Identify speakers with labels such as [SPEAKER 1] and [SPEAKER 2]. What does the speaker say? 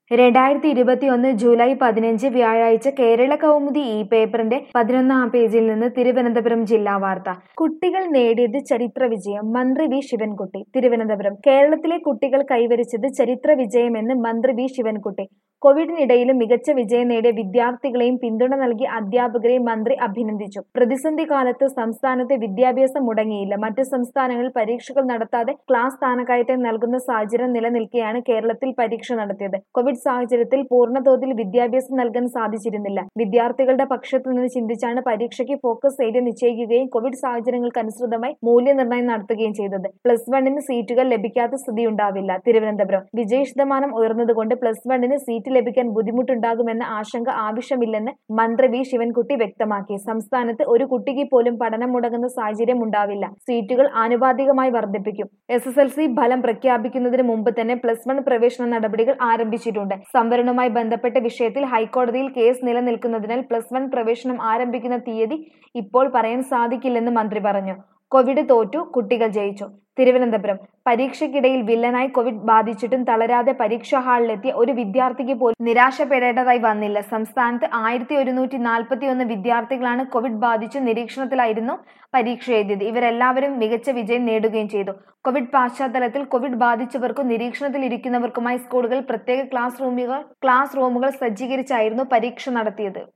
[SPEAKER 1] രണ്ടായിരത്തി ഇരുപത്തിയൊന്ന് ജൂലൈ പതിനഞ്ച് വ്യാഴാഴ്ച കേരള കൗമുദി ഈ പേപ്പറിന്റെ പതിനൊന്നാം പേജിൽ നിന്ന് തിരുവനന്തപുരം ജില്ലാ വാർത്ത കുട്ടികൾ നേടിയത് ചരിത്ര വിജയം മന്ത്രി വി ശിവൻകുട്ടി തിരുവനന്തപുരം കേരളത്തിലെ കുട്ടികൾ കൈവരിച്ചത് ചരിത്ര വിജയമെന്ന് മന്ത്രി വി ശിവൻകുട്ടി കോവിഡിനിടയിലും മികച്ച വിജയം നേടിയ വിദ്യാർത്ഥികളെയും പിന്തുണ നൽകിയ അധ്യാപകരെയും മന്ത്രി അഭിനന്ദിച്ചു പ്രതിസന്ധി കാലത്ത് സംസ്ഥാനത്തെ വിദ്യാഭ്യാസം മുടങ്ങിയില്ല മറ്റ് സംസ്ഥാനങ്ങളിൽ പരീക്ഷകൾ നടത്താതെ ക്ലാസ് സ്ഥാനക്കയറ്റം നൽകുന്ന സാഹചര്യം നിലനിൽക്കെയാണ് കേരളത്തിൽ പരീക്ഷ നടത്തിയത് കോവിഡ് സാഹചര്യത്തിൽ പൂർണ്ണതോതിൽ വിദ്യാഭ്യാസം നൽകാൻ സാധിച്ചിരുന്നില്ല വിദ്യാർത്ഥികളുടെ പക്ഷത്തു നിന്ന് ചിന്തിച്ചാണ് പരീക്ഷയ്ക്ക് ഫോക്കസ് ഏരിയ നിശ്ചയിക്കുകയും കോവിഡ് സാഹചര്യങ്ങൾക്കനുസൃതമായി മൂല്യനിർണ്ണയം നടത്തുകയും ചെയ്തത് പ്ലസ് വണ്ണിന് സീറ്റുകൾ ലഭിക്കാത്ത സ്ഥിതിയുണ്ടാവില്ല തിരുവനന്തപുരം വിജയ ശതമാനം ഉയർന്നതുകൊണ്ട് പ്ലസ് വണ്ണിന് സീറ്റ് ലഭിക്കാൻ ബുദ്ധിമുട്ടുണ്ടാകുമെന്ന ആശങ്ക ആവശ്യമില്ലെന്ന് മന്ത്രി വി ശിവൻകുട്ടി വ്യക്തമാക്കി സംസ്ഥാനത്ത് ഒരു കുട്ടിക്ക് പോലും പഠനം മുടങ്ങുന്ന സാഹചര്യം ഉണ്ടാവില്ല സീറ്റുകൾ ആനുപാതികമായി വർദ്ധിപ്പിക്കും എസ് എസ് എൽ സി ഫലം പ്രഖ്യാപിക്കുന്നതിന് മുമ്പ് തന്നെ പ്ലസ് വൺ പ്രവേശന നടപടികൾ ആരംഭിച്ചിട്ടുണ്ട് സംവരണവുമായി ബന്ധപ്പെട്ട വിഷയത്തിൽ ഹൈക്കോടതിയിൽ കേസ് നിലനിൽക്കുന്നതിനാൽ പ്ലസ് വൺ പ്രവേശനം ആരംഭിക്കുന്ന തീയതി ഇപ്പോൾ പറയാൻ സാധിക്കില്ലെന്ന് മന്ത്രി പറഞ്ഞു കോവിഡ് തോറ്റു കുട്ടികൾ ജയിച്ചു തിരുവനന്തപുരം പരീക്ഷയ്ക്കിടയിൽ വില്ലനായി കോവിഡ് ബാധിച്ചിട്ടും തളരാതെ പരീക്ഷാ ഹാളിലെത്തിയ ഒരു വിദ്യാർത്ഥിക്ക് പോലും നിരാശപ്പെടേണ്ടതായി വന്നില്ല സംസ്ഥാനത്ത് ആയിരത്തി ഒരുന്നൂറ്റി നാൽപ്പത്തി ഒന്ന് വിദ്യാർത്ഥികളാണ് കോവിഡ് ബാധിച്ച് നിരീക്ഷണത്തിലായിരുന്നു പരീക്ഷ എഴുതിയത് ഇവരെല്ലാവരും മികച്ച വിജയം നേടുകയും ചെയ്തു കോവിഡ് പശ്ചാത്തലത്തിൽ കോവിഡ് ബാധിച്ചവർക്കും നിരീക്ഷണത്തിൽ ഇരിക്കുന്നവർക്കുമായി സ്കൂളുകൾ പ്രത്യേക ക്ലാസ് റൂമുകൾ ക്ലാസ് റൂമുകൾ സജ്ജീകരിച്ചായിരുന്നു പരീക്ഷ നടത്തിയത്